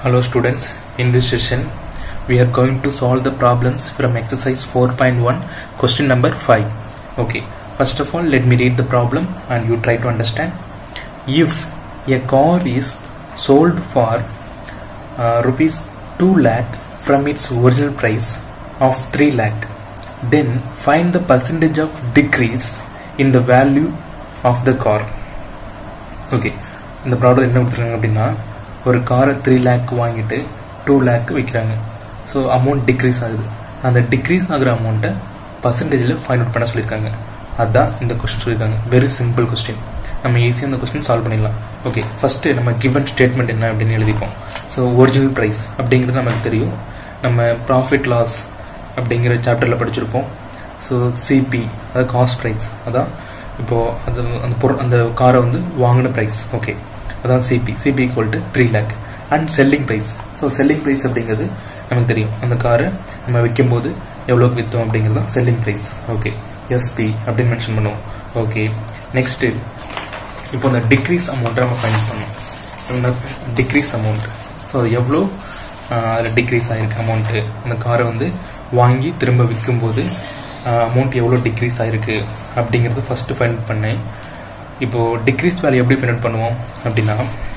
Hello students, in this session we are going to solve the problems from exercise 4.1 question number 5. Okay, first of all let me read the problem and you try to understand. If a car is sold for uh, rupees 2 lakh from its original price of 3 lakh, then find the percentage of decrease in the value of the car. Okay இந்த product என்ன கொடுத்துருக்காங்க அப்படின்னா ஒரு காரை three lakh வாங்கிட்டு two lakh விற்கிறாங்க so amount degrees ஆகுது அந்த டிக்ரீஸ் ஆகுற அமௌண்ட்டை பர்சன்டேஜில் ஃபைண்ட் அவுட் பண்ண சொல்லியிருக்காங்க அதுதான் இந்த கொஸ்டின் சொல்லியிருக்காங்க வெரி சிம்பிள் கொஸ்டின் நம்ம ஈஸியாக இந்த கொஸ்டின் சால்வ் பண்ணிடலாம் ஓகே ஃபர்ஸ்ட் நம்ம கிவன் ஸ்டேட்மெண்ட் என்ன அப்படின்னு எழுதிப்போம் ஸோ ஒரிஜினல் ப்ரைஸ் அப்படிங்கிறது நமக்கு தெரியும் நம்ம ப்ராஃபிட் லாஸ் அப்படிங்கிற சாப்டரில் படிச்சிருப்போம் ஸோ சிபி அதாவது காஸ்ட் ப்ரைஸ் அதான் இப்போ அது அந்த பொருள் அந்த காரை வந்து வாங்கின ப்ரைஸ் ஓகே அதான் CP CP equal to three lakh and selling price so selling price அப்படிங்கிறது நமக்கு தெரியும் அந்த காரை நம்ம விற்கும் போது எவ்வளோக்கு விற்றோம் அப்படிங்கிறது தான் செல்லிங் ப்ரைஸ் ஓகே எஸ்பி அப்படின்னு மென்ஷன் பண்ணுவோம் ஓகே நெக்ஸ்ட்டு இப்போ இந்த டிக்ரீஸ் அமௌண்ட்டை நம்ம ஃபைண்ட் பண்ணோம் டிக்ரீஸ் அமௌண்ட் ஸோ அது எவ்வளோ அதில் டிக்ரீஸ் ஆகிருக்கு அமௌண்ட்டு அந்த காரை வந்து வாங்கி திரும்ப விற்கும்போது அமௌண்ட் எவ்வளோ டிக்ரீஸ் ஆயிருக்கு அப்படிங்கிறது ஃபர்ஸ்ட் ஃபைண்ட் பண்ணேன் இப்போ டிக்ரீஸ் வேல்யூ எப்படி ஃபைண்ட் பண்ணுவோம் அப்படின்னா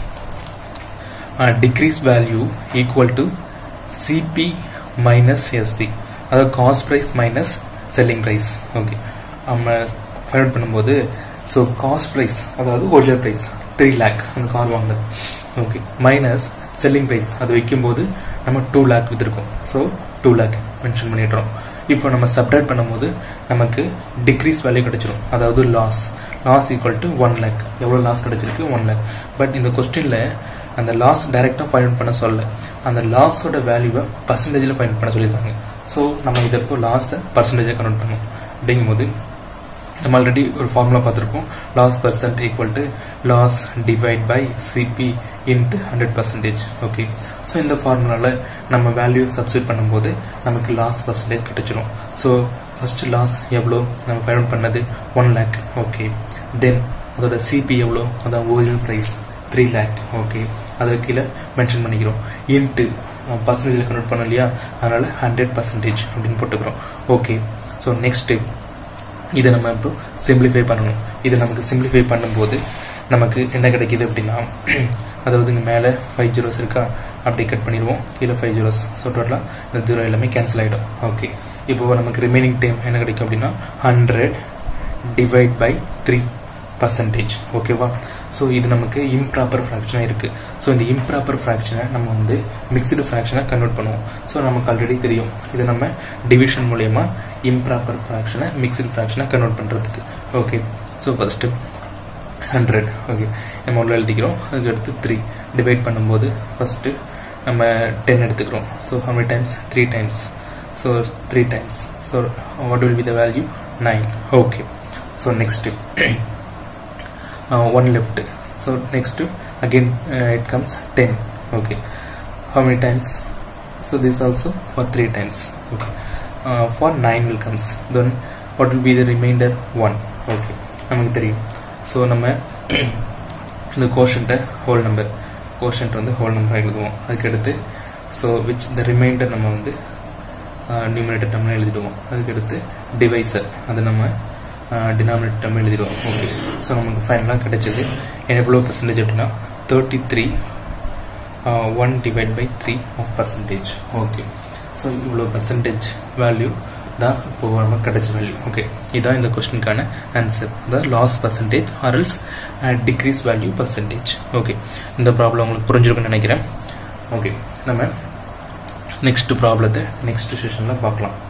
decrease value equal to CP minus SP அதாவது cost price minus selling price okay நம்ம ஃபைண்ட் அவுட் பண்ணும்போது ஸோ காஸ்ட் ப்ரைஸ் அதாவது ஒரிஜினல் ப்ரைஸ் த்ரீ லேக் அந்த கார் வாங்கினது ஓகே மைனஸ் செல்லிங் ப்ரைஸ் அது விற்கும்போது நம்ம டூ லேக் விற்றுருக்கோம் ஸோ டூ லேக் மென்ஷன் பண்ணிடுறோம் இப்போ நம்ம சப்ரேட் பண்ணும்போது நமக்கு டிக்ரீஸ் வேல்யூ கிடைச்சிரும் அதாவது loss loss equal to one lakh எவ்வளோ லாஸ் கிடைச்சிருக்கு ஒன் லேக் பட் இந்த கொஸ்டினில் அந்த லாஸ் டைரெக்டாக ஃபைண்ட் பண்ண சொல்ல அந்த லாஸோட வேல்யூவை பர்சன்டேஜில் ஃபைண்ட் பண்ண சொல்லியிருக்காங்க ஸோ நம்ம இதை இப்போ லாஸை பர்சன்டேஜாக கன்வெர்ட் பண்ணோம் அப்படிங்கும்போது நம்ம ஆல்ரெடி ஒரு ஃபார்முலா பார்த்துருப்போம் loss percent equal to loss divide by CP into hundred percentage okay so இந்த ஃபார்முலாவில் நம்ம வேல்யூ சப்ஸ்டியூட் பண்ணும்போது நமக்கு லாஸ் பர்சன்டேஜ் கிடைச்சிரும் ஸோ ஃபர்ஸ்ட் லாஸ் எவ்வளோ நம்ம ஃபைண்ட் அவுட் பண்ணது ஒன் லேக் ஓகே தென் அதோட சிபி எவ்வளோ அதான் original price three lakh okay அதை கீழே மென்ஷன் பண்ணிக்கிறோம் இன்ட்டு பர்சன்டேஜில் கன்வெர்ட் பண்ணோம் இல்லையா அதனால ஹண்ட்ரட் பர்சன்டேஜ் அப்படின்னு போட்டுக்கிறோம் ஓகே ஸோ நெக்ஸ்ட்டு இதை நம்ம இப்போ சிம்பிளிஃபை பண்ணணும் இதை நமக்கு சிம்பிளிஃபை பண்ணும்போது நமக்கு என்ன கிடைக்குது அப்படின்னா அதாவது இங்கே மேலே ஃபைவ் ஜீரோஸ் இருக்கா அப்படி கட் பண்ணிடுவோம் கீழே ஃபைவ் ஜீரோஸ் ஸோ டோட்டலாக இந்த ஜீரோ எல்லாமே கேன்சல் ஆகிடும் ஓகே இப்போ நமக்கு ரிமைனிங் டைம் என்ன கிடைக்கும் அப்படின்னா hundred divide by three percentage ஓகேவா ஸோ இது நமக்கு இம்ப்ராப்பர் ஃப்ராக்ஷனாக இருக்குது ஸோ இந்த இம்ப்ராப்பர் ஃப்ராக்ஷனை நம்ம வந்து மிக்சடு ஃப்ராக்ஷனாக கன்வெர்ட் பண்ணுவோம் ஸோ நமக்கு ஆல்ரெடி தெரியும் இது நம்ம டிவிஷன் மூலயமா இம்ப்ராப்பர் ஃப்ராக்ஷனை மிக்சடு ஃப்ராக்ஷனாக கன்வெர்ட் பண்ணுறதுக்கு okay so first hundred okay நம்ம உள்ள எழுதிக்கிறோம் அதுக்கு அடுத்து த்ரீ டிவைட் பண்ணும்போது ஃபஸ்ட்டு நம்ம டென் எடுத்துக்கிறோம் so how many times three times so three times so what will be the value nine okay so next one left so next again it comes ten okay how many times so this also for three times okay uh, for 9 will comes then what will be the remainder 1 okay நமக்கு தெரியும் so நம்ம இந்த கோஷன்ட்டை whole number quotient வந்து whole number எழுதுவோம் அதுக்கடுத்து so which இந்த reminder நம்ம வந்து நியூமினேட்டர் டம்ல எழுதிடுவோம் அதுக்கடுத்து டிவைசர் அது நம்ம டினாமினேட்டர் டம் எழுதிடுவோம் ஓகே ஸோ நமக்கு ஃபைனலாக கிடைச்சது எவ்வளோ பர்சன்டேஜ் அப்படின்னா thirty three one divide by three of percentage okay so இவ்வளோ பர்சன்டேஜ் வேல்யூ தான் இப்போ நமக்கு கிடைச்ச வேல்யூ ஓகே இதான் இந்த கொஸ்டினுக்கான ஆன்சர் அதாவது loss percentage or else decrease value percentage okay இந்த ப்ராப்ளம் உங்களுக்கு புரிஞ்சிருக்குன்னு நினைக்கிறேன் ஓகே நம்ம நெக்ஸ்ட் ப்ராப்ளத்தை நெக்ஸ்ட் செஷனில் பார்க்கலாம்